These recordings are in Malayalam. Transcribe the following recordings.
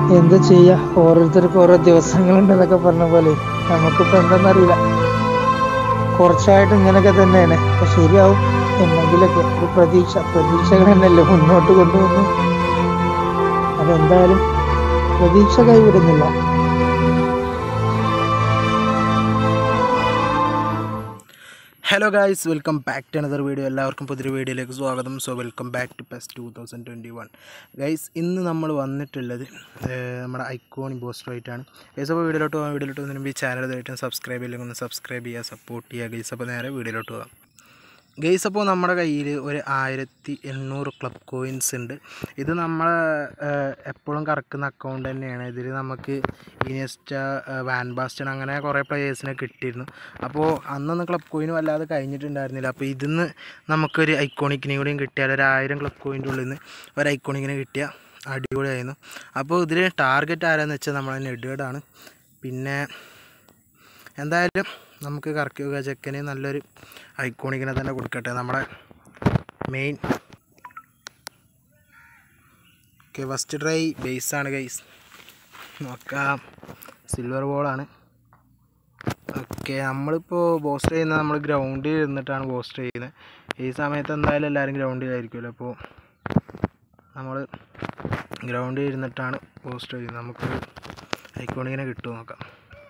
എന്താ ചെയ്യാ ഓരോരുത്തർക്കും ഓരോ ദിവസങ്ങളുണ്ടെന്നൊക്കെ പറഞ്ഞ പോലെ നമുക്കിപ്പോ എന്താന്നറിയില്ല കുറച്ചായിട്ട് ഇങ്ങനെയൊക്കെ തന്നെയാണ് അപ്പൊ ശരിയാവും എന്നെങ്കിലൊക്കെ ഒരു പ്രതീക്ഷ പ്രതീക്ഷകൾ തന്നെയല്ലേ മുന്നോട്ട് കൊണ്ടുവന്നു അതെന്തായാലും പ്രതീക്ഷ കൈവിടുന്നില്ല hello guys welcome back to another video എല്ലാവർക്കും പുതിയൊരു വീഡിയോയിലേക്ക് സ്വാഗതം so welcome back to PES two thousand twenty one guys ഇന്ന് നമ്മൾ വന്നിട്ടുള്ളത് ഏർ, നമ്മുടെ ഐക്കോണി ബോസ്റ്ററായിട്ടാണ് ഗൈസ് അപ്പോൾ വീഡിയോയിലോട്ട് പോകാം വീഡിയോയിലോട്ട് പോകുന്നതിന് മുമ്പ് ഈ ചാനൽ ഇതായിട്ടും സബ്സ്ക്രൈബ് ചെയ്യില്ലെങ്കിൽ ഒന്ന് സബ്സ്ക്രൈബ് ചെയ്യുക സപ്പോർട്ട് ചെയ്യുക ഗൈസ് അപ്പോൾ നേരെ വീഡിയോയിലോട്ട് പോകാം ഗെയ്സ് അപ്പോൾ നമ്മുടെ കയ്യിൽ ഒരു ആയിരത്തി എണ്ണൂറ് ക്ലബ് കോയിൻസ് ഉണ്ട് ഇത് നമ്മൾ എപ്പോഴും കറക്കുന്ന അക്കൗണ്ട് തന്നെയാണ് ഇതിൽ നമുക്ക് ഇനിയസ്റ്റ വാൻ ബാസ്റ്റൺ അങ്ങനെ കുറേ പ്ലേയേഴ്സിനെ കിട്ടിയിരുന്നു അപ്പോൾ അന്നൊന്നും ക്ലബ് കോയിൻ വല്ലാതെ കഴിഞ്ഞിട്ടുണ്ടായിരുന്നില്ല അപ്പോൾ ഇതിന്ന് നമുക്കൊരു ഐക്കോണിക്കിനെ കൂടിയും കിട്ടിയാൽ ഒരു ആയിരം ക്ലബ് കോയിൻ്റെ ഉള്ളിൽ നിന്ന് ഒരു ഐക്കോണിക്കിനെ കിട്ടിയ അടിപൊളിയായിരുന്നു അപ്പോൾ ഇതിൽ ടാർഗറ്റ് ആരാന്ന് വെച്ചാൽ നമ്മളെ നെഡ്വേഡാണ് പിന്നെ എന്തായാലും നമുക്ക് കറക്കി വെക്കുക ചെക്കന് നല്ലൊരു ഐക്കോണിക്കിനെ തന്നെ കൊടുക്കട്ടെ നമ്മുടെ മെയിൻ ഓക്കെ ഫസ്റ്റ് ട്രൈ ബേസാണ് ഗൈസ് നോക്കാം സിൽവർ ബോളാണ് ഓക്കെ നമ്മളിപ്പോൾ ബോസ്റ്റർ ചെയ്യുന്നത് നമ്മൾ ഗ്രൗണ്ടിൽ ഇരുന്നിട്ടാണ് ബോസ്റ്റർ ചെയ്യുന്നത് ഈ സമയത്ത് എന്തായാലും എല്ലാവരും ഗ്രൗണ്ടിലായിരിക്കുമല്ലോ അപ്പോൾ നമ്മൾ ഗ്രൗണ്ടിൽ ഇരുന്നിട്ടാണ് ബോസ്റ്റർ ചെയ്യുന്നത് നമുക്ക് ഐക്കോണിക്കിനെ കിട്ടുമോ നോക്കാം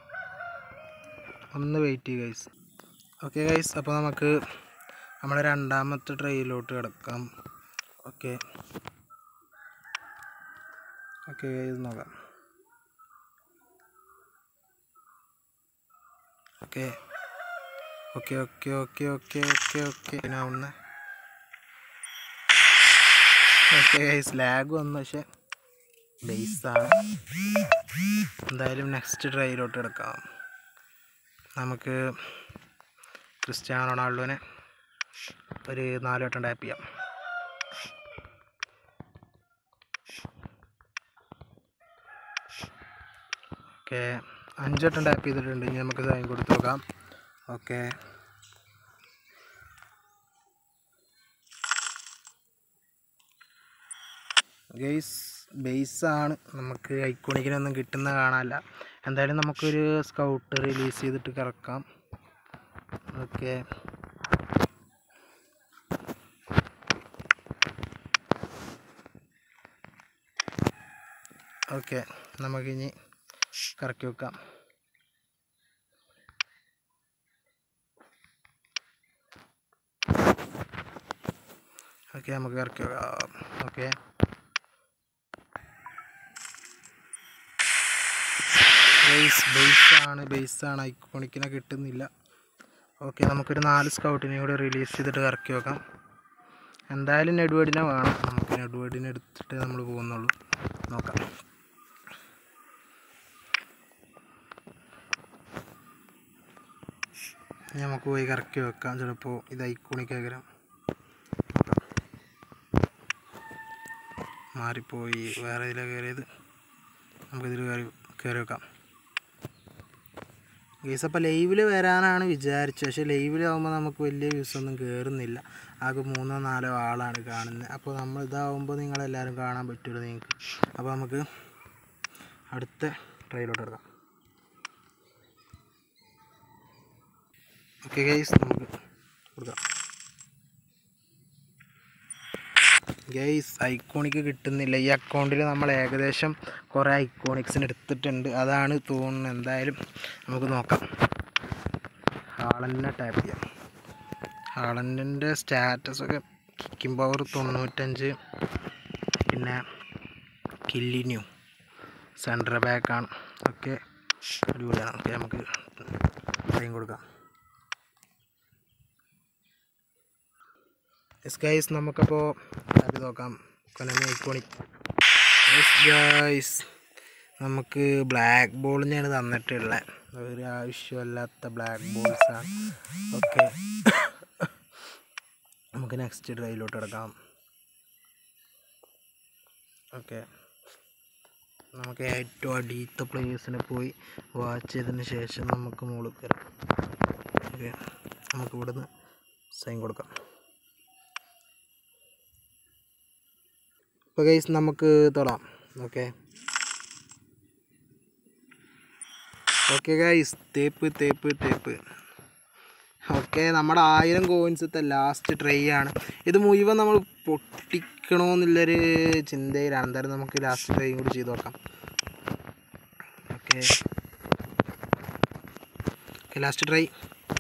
ഒന്ന് വെയിറ്റ് ചെയ്യുക ഗൈസ് ഓക്കെ ഗൈസ് അപ്പോൾ നമുക്ക് നമ്മുടെ രണ്ടാമത്തെ ട്രെയിലോട്ട് കിടക്കാം ഓക്കെ ഓക്കെ ഗൈസ് നോക്കാം okay okay okay okay okay okay okay പിന്നെ ഒന്ന് ഓക്കെ ഗൈസ് ലാഗ് വന്നു പക്ഷേ ബേസാണ് എന്തായാലും നെക്സ്റ്റ് ട്രൈയിലോട്ട് കിടക്കാം നമുക്ക് ക്രിസ്ത്യാനോ റൊണാൾഡോനെ ഒരു നാല് വട്ടം ടാപ്പ് ചെയ്യാം ഓക്കെ അഞ്ച് വട്ടം ടാപ്പ് ചെയ്തിട്ടുണ്ട് ഇനി നമുക്ക് സൈൻ കൊടുത്ത് നോക്കാം ഓക്കെ ഗെയ്സ് ബേസാണ് നമുക്ക് ഐക്കോണിക്കിനൊന്നും കിട്ടുന്ന കാണാനില്ല എന്തായാലും നമുക്കൊരു സ്കൗട്ട് റിലീസ് ചെയ്തിട്ട് കറക്കാം ഓക്കെ ഓക്കെ നമുക്കിനി കറക്കി വെക്കാം ഓക്കെ നമുക്ക് കറക്കി വെക്കാം ഓക്കെ ബേസ് ബേസാണ് ബേസാണ് ഐക്കോണിക്കിനെ കിട്ടുന്നില്ല ഓക്കെ നമുക്കൊരു നാല് സ്കൗട്ടിനെ കൂടി റിലീസ് ചെയ്തിട്ട് കറക്കി വെക്കാം എന്തായാലും നെഡ്വേഡിനെ വേണം നമുക്ക് നെഡ്വേഡിനെ എടുത്തിട്ട് നമ്മൾ പോകുന്നുള്ളൂ നോക്കാം ഇനി നമുക്ക് പോയി കറക്കി വെക്കാം ചിലപ്പോൾ ഇത് ഐക്കോണിക് ആഗ്രഹം മാറിപ്പോയി വേറെ ഇതിലാണ് കയറിയത് നമുക്കിതിൽ കയറി കയറി വെക്കാം ഗീസ് അപ്പോൾ ലൈവിൽ വരാനാണ് വിചാരിച്ചത് പക്ഷേ ലൈവിലാവുമ്പോൾ നമുക്ക് വലിയ വ്യൂസ് ഒന്നും കയറുന്നില്ല ആകെ മൂന്നോ നാലോ ആളാണ് കാണുന്നത് അപ്പോൾ നമ്മൾ ഇതാവുമ്പോൾ നിങ്ങളെല്ലാവരും കാണാൻ പറ്റുമല്ലോ നിങ്ങൾക്ക് അപ്പോൾ നമുക്ക് അടുത്ത ട്രൈയിലോട്ട് എടുക്കാം ഓക്കെ ഗൈസ് നമുക്ക് കൊടുക്കാം ഗൈസ് ഐക്കോണിക്ക് കിട്ടുന്നില്ല ഈ അക്കൗണ്ടിൽ നമ്മൾ ഏകദേശം കുറേ ഐക്കോണിക്സിന് എടുത്തിട്ടുണ്ട് അതാണ് തോന്നുന്നത് എന്തായാലും നമുക്ക് നോക്കാം ഹാളൻഡിനെ ടാപ്പ് ചെയ്യാം ഹാളൻഡിൻ്റെ സ്റ്റാറ്റസൊക്കെ കിക്കിംഗ് പവർ തൊണ്ണൂറ്റഞ്ച് പിന്നെ കില്ലിന്യൂ സെൻട്രൽ ബാക്കാണ് ഒക്കെ അടിപൊളിയാണ് ഓക്കെ നമുക്ക് ടൈം കൊടുക്കാം യെസ് ഗൈസ് നമുക്കപ്പോൾ ടാപ്പ് നോക്കാം കൊനമി ഐക്കോണിക് യെസ് ഗൈസ് നമുക്ക് ബ്ലാക്ക് ബോളിനെയാണ് തന്നിട്ടുള്ളത് ഒരു ആവശ്യമല്ലാത്ത ബ്ലാക്ക് ബോൾസാണ് ഓക്കെ നമുക്ക് നെക്സ്റ്റ് ഡ്രൈവിലോട്ട് കിടക്കാം ഓക്കെ നമുക്ക് ഏറ്റവും അടിയത്തെ പ്ലേയേഴ്സിനെ പോയി വാച്ച് ചെയ്തതിന് ശേഷം നമുക്ക് മുകളിൽ കയറാം ഓക്കെ നമുക്ക് ഇവിടുന്ന് സൈൻ കൊടുക്കാം ഇപ്പോൾ ഗൈസ് നമുക്ക് തൊടാം ഓക്കെ ഓക്കെ ഗൈസ് തേപ്പ് തേപ്പ് തേപ്പ് ഓക്കെ നമ്മുടെ ആയിരം കോയിൻസത്തെ ലാസ്റ്റ് ട്രൈ ആണ് ഇത് മുഴുവൻ നമ്മൾ പൊട്ടിക്കണമെന്നുള്ളൊരു ചിന്തയിലാണ് എന്തായാലും നമുക്ക് ലാസ്റ്റ് ട്രൈ കൂടി ചെയ്ത് നോക്കാം okay okay last try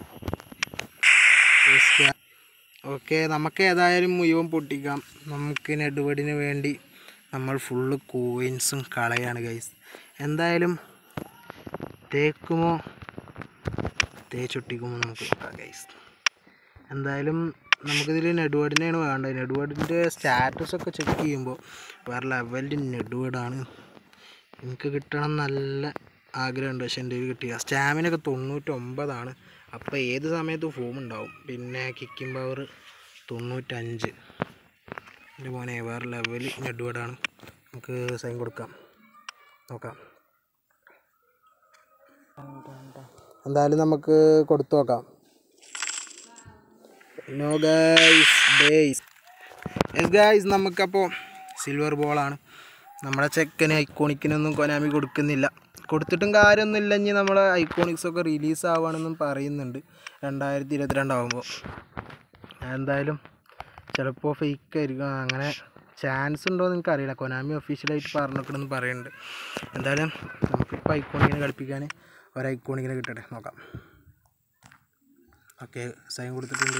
okay നമുക്ക് ഏതായാലും മുഴുവൻ പൊട്ടിക്കാം നമുക്ക് നെടുവടിന് വേണ്ടി നമ്മൾ ഫുള്ള് കോയിൻസും കളയാണ് ഗൈസ് എന്തായാലും തേക്കുമോ തേച്ചൊട്ടിക്കുമോ നമുക്ക് നോക്കാം ഗൈസ് എന്തായാലും നമുക്കിതിൽ നെഡ്വേർഡിനെയാണ് വേണ്ടത് നെഡ്വേർഡിൻ്റെ സ്റ്റാറ്റസ് ഒക്കെ ചെക്ക് ചെയ്യുമ്പോൾ വേറെ ലെവലിൽ നെഡ്വേർഡാണ് എനിക്ക് കിട്ടണം നല്ല ആഗ്രഹമുണ്ട് പക്ഷെ എൻ്റെ കയ്യിൽ കിട്ടിയ സ്റ്റാമിനൊക്കെ തൊണ്ണൂറ്റൊമ്പതാണ് അപ്പോൾ ഏത് സമയത്തും ഫോം ഉണ്ടാവും പിന്നെ കിക്കിംഗ് പവർ തൊണ്ണൂറ്റഞ്ച് എൻ്റെ മോനെ വേറെ ലെവൽ നെഡ്വേർഡാണ് നമുക്ക് സൈൻ കൊടുക്കാം നോക്കാം എന്തായാലും നമുക്ക് കൊടുത്തു നോക്കാം no guys base yes guys നമുക്കപ്പോൾ സിൽവർ ബോളാണ് നമ്മുടെ ചെക്കന് ഐക്കോണിക്കിനൊന്നും കൊനാമി കൊടുക്കുന്നില്ല കൊടുത്തിട്ടും കാര്യമൊന്നുമില്ല ഇനി നമ്മളെ ഐക്കോണിക്സൊക്കെ റിലീസ് ആവുകയാണെന്നും പറയുന്നുണ്ട് രണ്ടായിരത്തി ഇരുപത്തിരണ്ടാവുമ്പോൾ എന്തായാലും ചിലപ്പോൾ ഫേക്ക് ആയിരിക്കും അങ്ങനെ ചാൻസ് ഉണ്ടോ എന്ന് എനിക്കറിയില്ല കൊനാമി ഒഫീഷ്യലായിട്ട് പറഞ്ഞിട്ടുണ്ടെന്ന് പറയുന്നുണ്ട് എന്തായാലും നമുക്കിപ്പോൾ ഐക്കോണിക്കിനെ കളിപ്പിക്കാൻ ഒരു ഐക്കോണിക്കിനെ കിട്ടട്ടെ നോക്കാം ഓക്കെ സൈൻ കൊടുത്തിട്ടുണ്ട്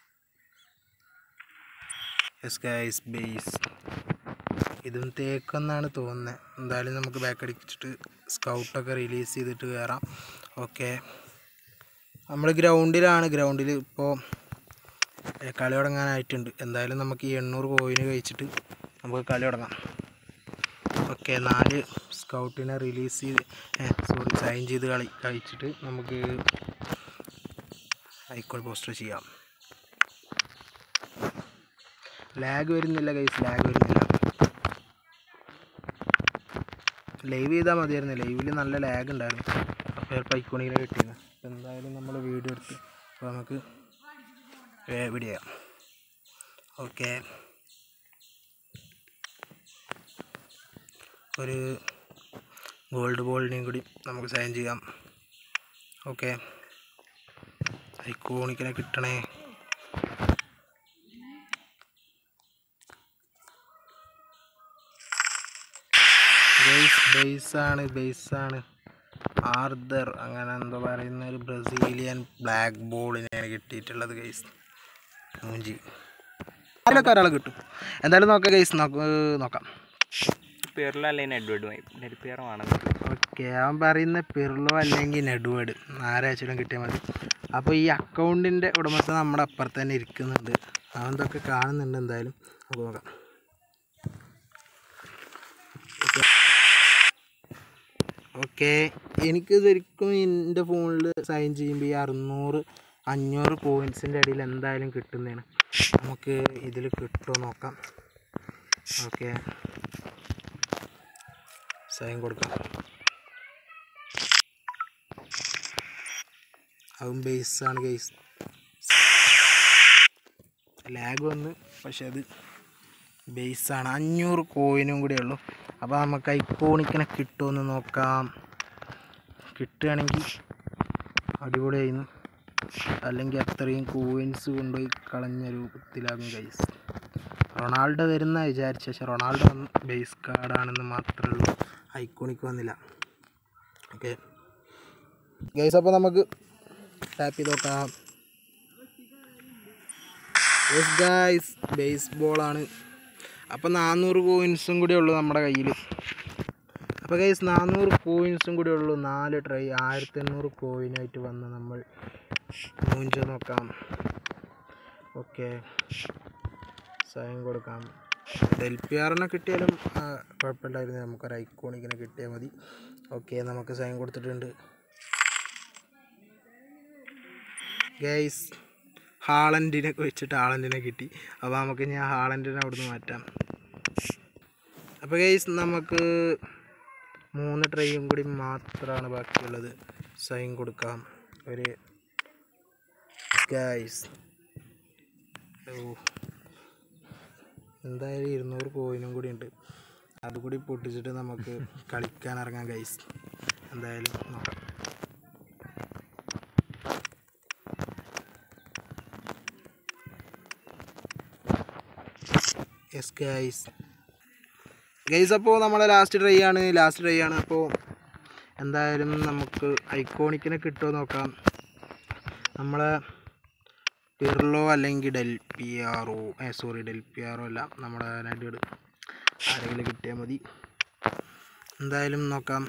എസ് ഗൈസ് ബേസ് ഇതും തേക്കെന്നാണ് തോന്നുന്നത് എന്തായാലും നമുക്ക് ബാക്ക് അടിച്ചിട്ട് സ്കൗട്ടൊക്കെ റിലീസ് ചെയ്തിട്ട് കയറാം ഓക്കെ നമ്മൾ ഗ്രൗണ്ടിലാണ് ഗ്രൗണ്ടിൽ ഇപ്പോൾ കളി തുടങ്ങാനായിട്ടുണ്ട് എന്തായാലും നമുക്ക് ഈ എണ്ണൂറ് കോയിന് കഴിച്ചിട്ട് നമുക്ക് കളി തുടങ്ങാം ഓക്കെ നാല് സ്കൗട്ടിനെ റിലീസ് ചെയ്ത് സോറി സൈൻ ചെയ്ത് കളി കഴിച്ചിട്ട് നമുക്ക് ഐക്കോൺ പോസ്റ്റർ ചെയ്യാം ലാഗ് വരുന്നില്ല ഗൈസ് ലാഗ് വരുന്നില്ല ലൈവ് ചെയ്താൽ മതിയായിരുന്നു ലൈവിൽ നല്ല ലാഗ് ഉണ്ടായിരുന്നു അപ്പോൾ ചിലപ്പോൾ ഐക്കോണിനെ കിട്ടിയത് എന്തായാലും നമ്മൾ വീഡിയോ എടുത്ത് അപ്പോൾ നമുക്ക് വീഡിയോ ചെയ്യാം ഓക്കെ ഒരു ഗോൾഡ് ബോളിനെയും കൂടി നമുക്ക് സൈൻ ചെയ്യാം ഓക്കെ ഐക്കോണിക്കിനെ കിട്ടണേ ബേസ് ബേസാണ് ബേസാണ് ആർദർ അങ്ങനെ എന്തോ പറയുന്ന ഒരു ബ്രസീലിയൻ ബ്ലാക്ക് ബോളിനെയാണ് കിട്ടിയിട്ടുള്ളത് ഗൈസ് മൂഞ്ചി അതിലൊക്കെ ഒരാൾ കിട്ടും എന്തായാലും നോക്കാം ഗൈസ് നോക്കാം പിറലോ അല്ലെങ്കിൽ നെഡ്വേർഡുമായി നെരിപ്പിയറുമാണ് ഓക്കെ അവൻ പറയുന്ന പിർലോ അല്ലെങ്കിൽ നെഡ്വേർഡ് ആരാഴ്ചയിലും കിട്ടിയാൽ മതി അപ്പോൾ ഈ അക്കൗണ്ടിൻ്റെ ഉടമസ്ഥ നമ്മുടെ അപ്പുറത്ത് തന്നെ ഇരിക്കുന്നുണ്ട് അവൻ ഇതൊക്കെ കാണുന്നുണ്ട് എന്തായാലും നമുക്ക് നോക്കാം ഓക്കെ എനിക്ക് ശരിക്കും എൻ്റെ ഫോണിൽ സൈൻ ചെയ്യുമ്പോൾ ഈ അറുന്നൂറ് അഞ്ഞൂറ് പോയിൻസിൻ്റെ ഇടയിൽ എന്തായാലും കിട്ടുന്നതാണ് നമുക്ക് ഇതിൽ കിട്ടുമോ നോക്കാം ഓക്കെ സൈൻ കൊടുക്കാം അതും ബേസാണ് ഗൈസ് ലാഗ് വന്ന് പക്ഷെ അത് ബേസാണ് അഞ്ഞൂറ് കോയിനും കൂടെ ഉള്ളൂ അപ്പോൾ നമുക്ക് ഐക്കോണിക്കിനെ കിട്ടുമെന്ന് നോക്കാം കിട്ടുകയാണെങ്കിൽ അടിപൊളിയായിരുന്നു അല്ലെങ്കിൽ അത്രയും കോയിൻസ് കൊണ്ടുപോയി കളഞ്ഞ രൂപത്തിലാകും ഗൈസ് റൊണാൾഡോ വരുന്ന വിചാരിച്ച പക്ഷേ റൊണാൾഡോ വന്ന് ബേസ് കാർഡാണെന്ന് മാത്രമേ ഉള്ളൂ ഐക്കോണിക്ക് വന്നില്ല ഓക്കെ ഗൈസ് അപ്പോൾ നമുക്ക് ടാപ്പ് ചെയ്ത് നോക്കാം യെസ് ഗൈസ് ബേസ് ബോളാണ് അപ്പോൾ നാനൂറ് കോയിൻസും കൂടി ഉള്ളൂ നമ്മുടെ കയ്യിൽ അപ്പോൾ ഗൈസ് നാനൂറ് കോയിൻസും കൂടി ഉള്ളൂ നാല് ട്രൈ ആയിരത്തി എണ്ണൂറ് കോയിനായിട്ട് വന്ന് നമ്മൾ മൂഞ്ച് നോക്കാം ഓക്കെ സൈൻ കൊടുക്കാം ഡെൽ പി ആറിനെ കിട്ടിയാലും ആ, കുഴപ്പമില്ലായിരുന്നു നമുക്കൊരു ഐക്കോണിക്കിനെ കിട്ടിയാൽ മതി ഓക്കെ നമുക്ക് സൈൻ കൊടുത്തിട്ടുണ്ട് ഗൈസ് ഹാളൻഡിനെ വെച്ചിട്ട് ഹാളൻഡിനെ കിട്ടി അപ്പോൾ നമുക്ക് ഞാൻ ഹാളൻഡിനെ അവിടുന്ന് മാറ്റാം അപ്പോൾ ഗൈസ് നമുക്ക് മൂന്ന് ട്രെയും കൂടി മാത്രമാണ് ബാക്കിയുള്ളത് സൈൻ കൊടുക്കാം ഒരു ഗൈസ് ഓ എന്തായാലും ഇരുന്നൂറ് കോയിനും കൂടി ഉണ്ട് അതുകൂടി പൊട്ടിച്ചിട്ട് നമുക്ക് കളിക്കാൻ ഇറങ്ങാം ഗൈസ് എന്തായാലും നോക്കാം യെസ് ഗൈസ് ഗൈസ് അപ്പോൾ നമ്മളെ ലാസ്റ്റ് ട്രൈ ആണ് ലാസ്റ്റ് ട്രൈ ആണ് അപ്പോൾ എന്തായാലും നമുക്ക് ഐക്കോണിക്കിനെ കിട്ടുമോ നോക്കാം നമ്മളെ പിർലോ അല്ലെങ്കിൽ ഡെൽ പി ആറോ ഏ സോറി ഡെൽ പി ആറോ അല്ല നമ്മുടെ നടുകട് ആരെങ്കിലും കിട്ടിയാൽ മതി എന്തായാലും നോക്കാം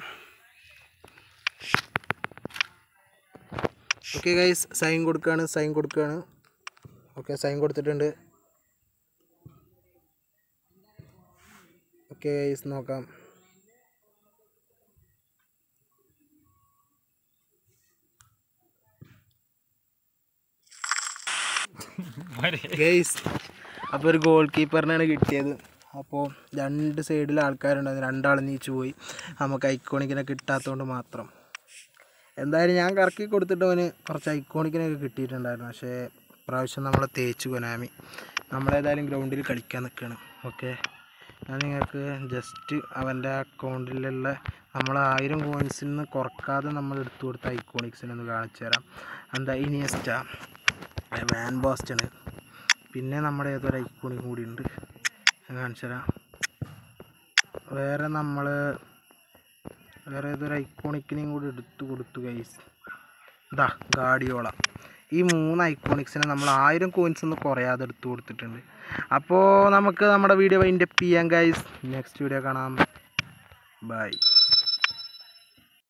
ഓക്കെ ഗൈസ് സൈൻ കൊടുക്കുകയാണ് സൈൻ കൊടുക്കുകയാണ് ഓക്കെ സൈൻ കൊടുത്തിട്ടുണ്ട് ഓക്കെ ഗൈസ് നോക്കാം ഗൈസ് അപ്പോൾ ഒരു ഗോൾ കീപ്പറിനാണ് കിട്ടിയത് അപ്പോൾ രണ്ട് സൈഡിൽ ആൾക്കാരുണ്ടായിരുന്നു രണ്ടാൾ നീച്ചു പോയി നമുക്ക് ഐക്കോണിക്കിനെ കിട്ടാത്തതുകൊണ്ട് മാത്രം എന്തായാലും ഞാൻ കറക്കി കൊടുത്തിട്ട് അവന് കുറച്ച് ഐക്കോണിക്കിനൊക്കെ കിട്ടിയിട്ടുണ്ടായിരുന്നു പക്ഷേ പ്രാവശ്യം നമ്മളെ തേച്ചു കൊനാമി നമ്മളേതായാലും ഗ്രൗണ്ടിൽ കളിക്കാൻ നിൽക്കുകയാണ് ഓക്കെ ഞാൻ നിങ്ങൾക്ക് ജസ്റ്റ് അവൻ്റെ അക്കൗണ്ടിലുള്ള നമ്മൾ ആയിരം കോയിൻസിൽ നിന്ന് കുറക്കാതെ നമ്മൾ എടുത്തു കൊടുത്ത ഐക്കോണിക്സിനൊന്ന് കാണിച്ചു തരാം എന്താ ഇനിയസ്റ്റ വാൻ ബോസ്റ്റണ് പിന്നെ നമ്മുടെ ഏതൊരു ഐക്കോണിക് കൂടി ഉണ്ട് ഞാൻ കാണിച്ചു തരാം വേറെ നമ്മൾ വേറെ ഏതൊരു ഐക്കോണിക്കിനെയും കൂടി എടുത്തു കൊടുത്തു ഗൈസ് ഇതാ ഗാഡിയോള ഈ മൂന്ന് ഐക്കോണിക്സിനെ നമ്മൾ ആയിരം കോയിൻസ് ഒന്നും കുറയാതെ എടുത്തു കൊടുത്തിട്ടുണ്ട് അപ്പോൾ നമുക്ക് നമ്മുടെ വീഡിയോ വൈൻഡപ്പ് ചെയ്യാം ഗൈസ് നെക്സ്റ്റ് വീഡിയോ കാണാം ബൈ